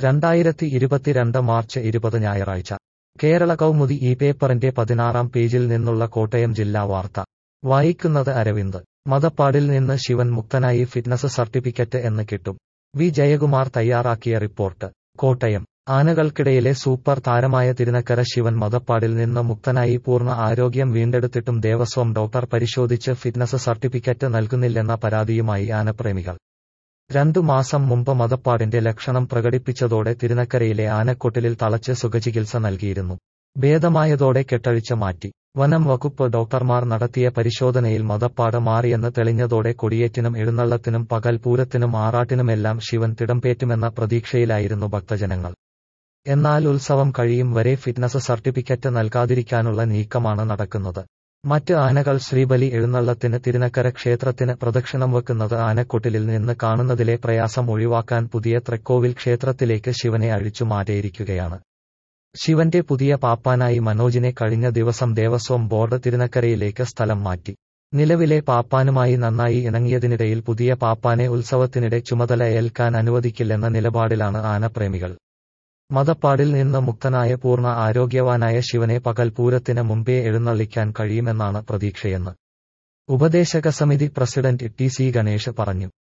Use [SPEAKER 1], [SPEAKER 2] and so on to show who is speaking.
[SPEAKER 1] രണ്ടായിരത്തി ഇരുപത്തിരണ്ട് മാർച്ച് ഇരുപത് ഞായറാഴ്ച കേരള കൗമുദി ഈ പേപ്പറിന്റെ പതിനാറാം പേജിൽ നിന്നുള്ള കോട്ടയം ജില്ലാ വാർത്ത വായിക്കുന്നത് അരവിന്ദ് മതപ്പാടിൽ നിന്ന് ശിവൻ മുക്തനായി ഫിറ്റ്നസ് സർട്ടിഫിക്കറ്റ് എന്ന് കിട്ടും വി ജയകുമാർ തയ്യാറാക്കിയ റിപ്പോർട്ട് കോട്ടയം ആനകൾക്കിടയിലെ സൂപ്പർ താരമായ തിരുനക്കര ശിവൻ മതപ്പാടിൽ നിന്ന് മുക്തനായി പൂർണ്ണ ആരോഗ്യം വീണ്ടെടുത്തിട്ടും ദേവസ്വം ഡോക്ടർ പരിശോധിച്ച് ഫിറ്റ്നസ് സർട്ടിഫിക്കറ്റ് നൽകുന്നില്ലെന്ന പരാതിയുമായി ആനപ്രേമികൾ രണ്ടു മാസം മുമ്പ് മതപ്പാടിന്റെ ലക്ഷണം പ്രകടിപ്പിച്ചതോടെ തിരുനക്കരയിലെ ആനക്കൊട്ടിലിൽ തളച്ച് സുഖചികിത്സ നൽകിയിരുന്നു ഭേദമായതോടെ കെട്ടഴിച്ച മാറ്റി വനം വകുപ്പ് ഡോക്ടർമാർ നടത്തിയ പരിശോധനയിൽ മതപ്പാട് മാറിയെന്ന് തെളിഞ്ഞതോടെ കൊടിയേറ്റിനും എഴുന്നള്ളത്തിനും പകൽ പൂരത്തിനും ആറാട്ടിനുമെല്ലാം ശിവൻ തിടംപേറ്റുമെന്ന പ്രതീക്ഷയിലായിരുന്നു ഭക്തജനങ്ങൾ എന്നാൽ ഉത്സവം കഴിയും വരെ ഫിറ്റ്നസ് സർട്ടിഫിക്കറ്റ് നൽകാതിരിക്കാനുള്ള നീക്കമാണ് നടക്കുന്നത് മറ്റ് ആനകൾ ശ്രീബലി എഴുന്നള്ളത്തിന് തിരുനക്കര ക്ഷേത്രത്തിന് പ്രദക്ഷിണം വെക്കുന്നത് ആനക്കൊട്ടിലിൽ നിന്ന് കാണുന്നതിലെ പ്രയാസം ഒഴിവാക്കാൻ പുതിയ തൃക്കോവിൽ ക്ഷേത്രത്തിലേക്ക് ശിവനെ അഴിച്ചു മാറ്റിയിരിക്കുകയാണ് ശിവന്റെ പുതിയ പാപ്പാനായി മനോജിനെ കഴിഞ്ഞ ദിവസം ദേവസ്വം ബോർഡ് തിരുനക്കരയിലേക്ക് സ്ഥലം മാറ്റി നിലവിലെ പാപ്പാനുമായി നന്നായി ഇണങ്ങിയതിനിടയിൽ പുതിയ പാപ്പാനെ ഉത്സവത്തിനിടെ ചുമതല ഏൽക്കാൻ അനുവദിക്കില്ലെന്ന നിലപാടിലാണ് ആനപ്രേമികൾ മതപ്പാടിൽ നിന്ന് മുക്തനായ പൂർണ്ണ ആരോഗ്യവാനായ ശിവനെ പകൽ പൂരത്തിന് മുമ്പേ എഴുന്നള്ളിക്കാൻ കഴിയുമെന്നാണ് പ്രതീക്ഷയെന്ന് ഉപദേശക സമിതി പ്രസിഡന്റ് ടി സി ഗണേഷ് പറഞ്ഞു